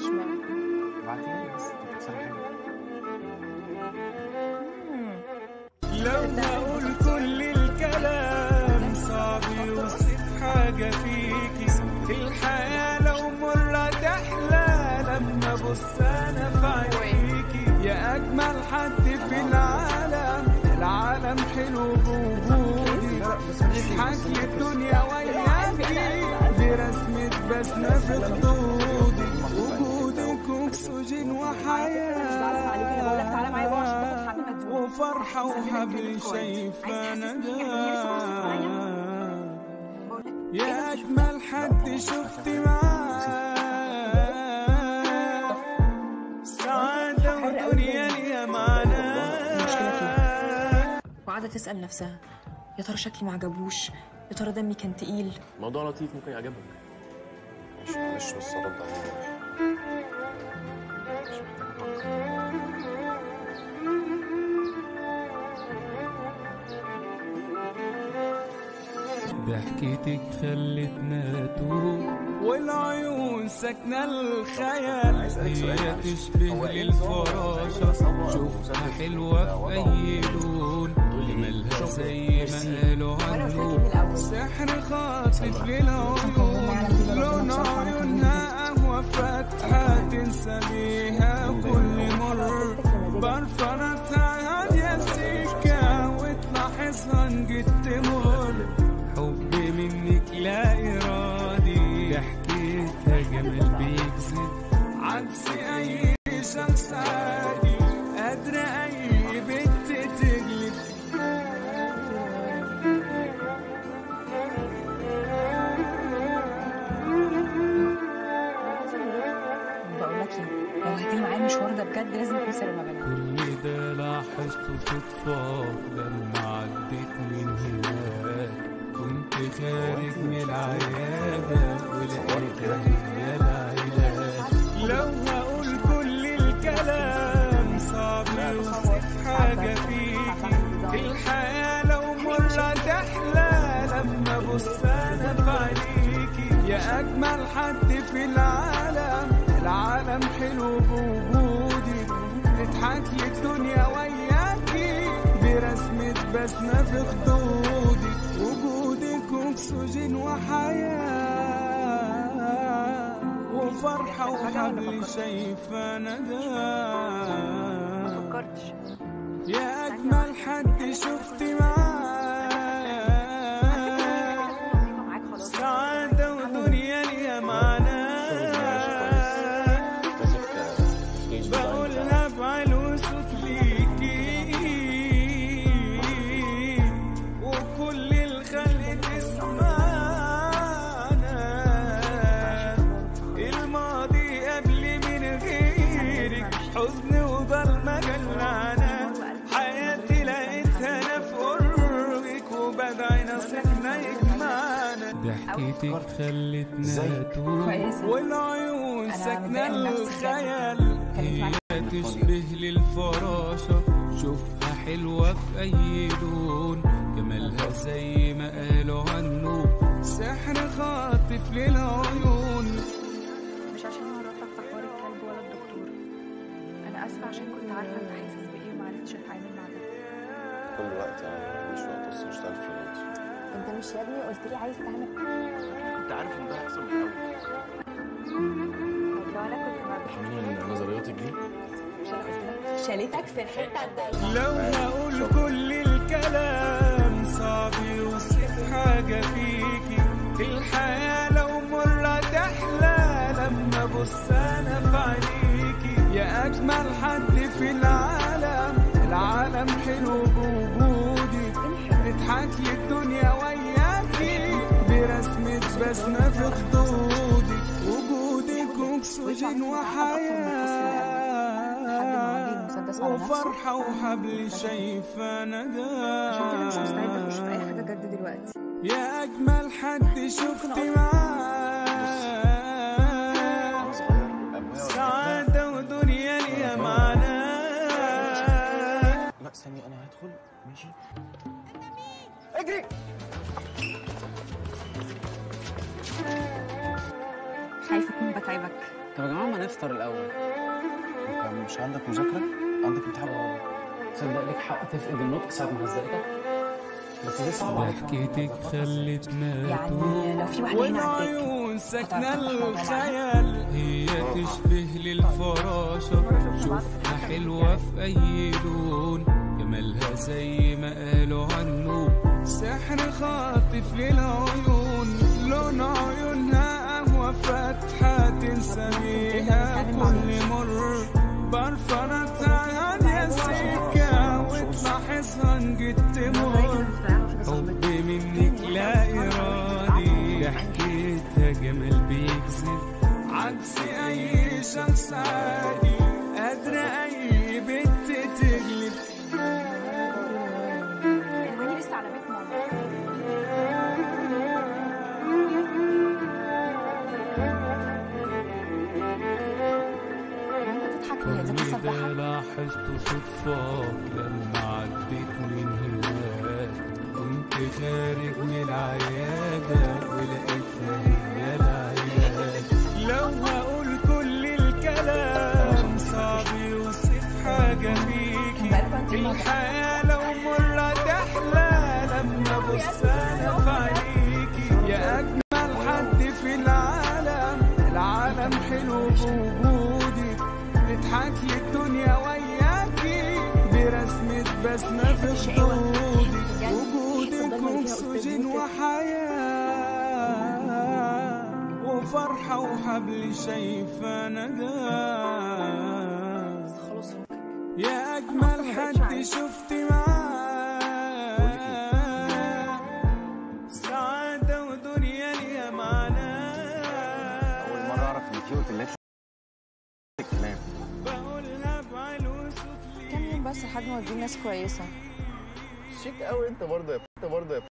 اشمعنى ابعتيها لي بس تتصل لو هقول كل الكلام صعب يوصف حاجة فيكي الحياة لو مرة تحلى لما بص أنا في عينيكي يا أجمل حد في العالم العالم حلو بوجودي اضحك لي الدنيا وياكي برسمة بسمة في خدودي وجودك أكسجين وحياة وفرحة وحبل شايفة ندى يا أجمل حد شفت معاه سعادة ودنيا ليها معناه وقاعدة تسأل نفسها يا ترى شكلي ما عجبوش يا ترى دمي كان تقيل موضوع لطيف ممكن يعجبك مش معلش بس رد عليا مش محتاج ضحكتك خلتنا توه والعيون ساكنة الخيال هي تشبه الفراشة شوفها حلوة في أي لون مالها زي ما قالوا عنه سحر خاطف للعيون لون عيونها قهوة فاتحة تنسى بيها كل مر برفانتها هادية سكة وتلاحظها إن جيت تمر حب منك لا إرادي ضحكتها جمال بيكذب عكس أي شخص عادي قادرة أي بنت تجلب بقول لك ايه لو هتيجي معايا المشوار ده بجد لازم يكون سر ما بيننا كل ده لاحظته صدفة لما عديت من هناك كنت خارج من العيادة ولقيتها هي العلاج لو هقول كل الكلام صعب يوصف حاجة فيكي الحياة لو مرة تحلى لما بص أنا في عينيكي يا أجمل حد في العالم العالم حلو بوجودي تضحك لي الدنيا وياكي برسمة بسمة في خدودي وجودك أكسجين وحياة وفرحة وحبل شايفة ندى فكرتش يا أجمل حد شفت معاه معاك خلاص سعادة ودنيا ليها معناه بقولها افعل وصوت ليكي وكل الخلق تسمعنا الماضي قبل من غيرك حزن وظلمة جلعنا حياتي لقيتها انا في قربك وبدعي نصيبنا يجمعنا ضحكتك خلتنا توه كويسة. والعيون أنا ساكنة متضايقة من نفسي الخيال هي تشبه للفراشة شوفها حلوة في أي لون جمالها زي ما قالوا عنه سحر خاطف للعيون مش عشان مراتك في حوار الكلب ولا الدكتور انا اسفه عشان كنت عارفه انت حاسس بايه وما عرفتش اتعامل مع ده كل وقت انا مش وقت اصلا اشتغل فريلانس انت مش يا ابني قلت لي عايز تعمل كنت عارف ان ده هيحصل من الاول طب لو انا كنت ما بحبش من نظرياتك دي مش انا قلت لك شالتك في الحته الضيقه لو هقول كل الكلام صعب يوصف حاجة فيكي الحياة لو مرة تحلى لما بص أنا في عينيكي يا أجمل حد في العالم العالم حلو بوجودي اضحك لي الدنيا وياكي برسمة بسمة في خدودي وجودك أكسجين وحياة وفرحة وحبل شايفة ندى عشان كده مش مستعده اخش في اي حاجه جد دلوقتي يا أجمل حد شفت معاه انا صغير ابويا سعادة ودنيا ليها معناه لا ثانية انا هدخل ماشي خايفه اكون بتعبك طب يا جماعه ما نفطر الاول انت مش عندك مذاكره عندك امتحان تصدق ليك حق تفقد النطق ساعه ما هزقتك بس دي صعبه عليك ضحكتك خلتنا يعني لو في واحدة هنا عداك والعيون ساكنة هتعرف تاخد وضع الخيال هي تشبه للفراشة شوفها حلوة في أي لون جمالها زي ما قالوا عنه سحر خاطف للعيون لون عيونها قهوة فاتحة تنسى بيها كل مر برفرتها هادية سكة وتلاحظها نجد تمر حب منك لا إرادي ضحكتها جمال بيكذب عكس أي شخص عادي قادرة أي بنت تغلب الواني لسه على بيت ماما انت تضحك ليه ده لسه كل ده بضحك لاحظته صدفة لما عديت من هناك كنت خارج من العيادة ولقيتها هي العيادة لو هقول كل الكلام صعب يوصف حاجة فيكي الحياة لو مرة تحلى لما ابص انا في عينيكي يا اجمل حد في العالم العالم حلو بوجودك نضحك للدنيا وياكي برسمة بسمة في خدودك وجودك اكسجين وحياة وفرحة وحبل شايفة نجاة خلاص فكك يا أجمل حد شفت معاه سعادة ودنيا ليها معنى اول مره اعرف ان في اوتيلات تنام بقولها بعلو صوت كام يوم بس لحد ما تجيب ناس كويسه شيك قوي انت برضه يا انت برضه يا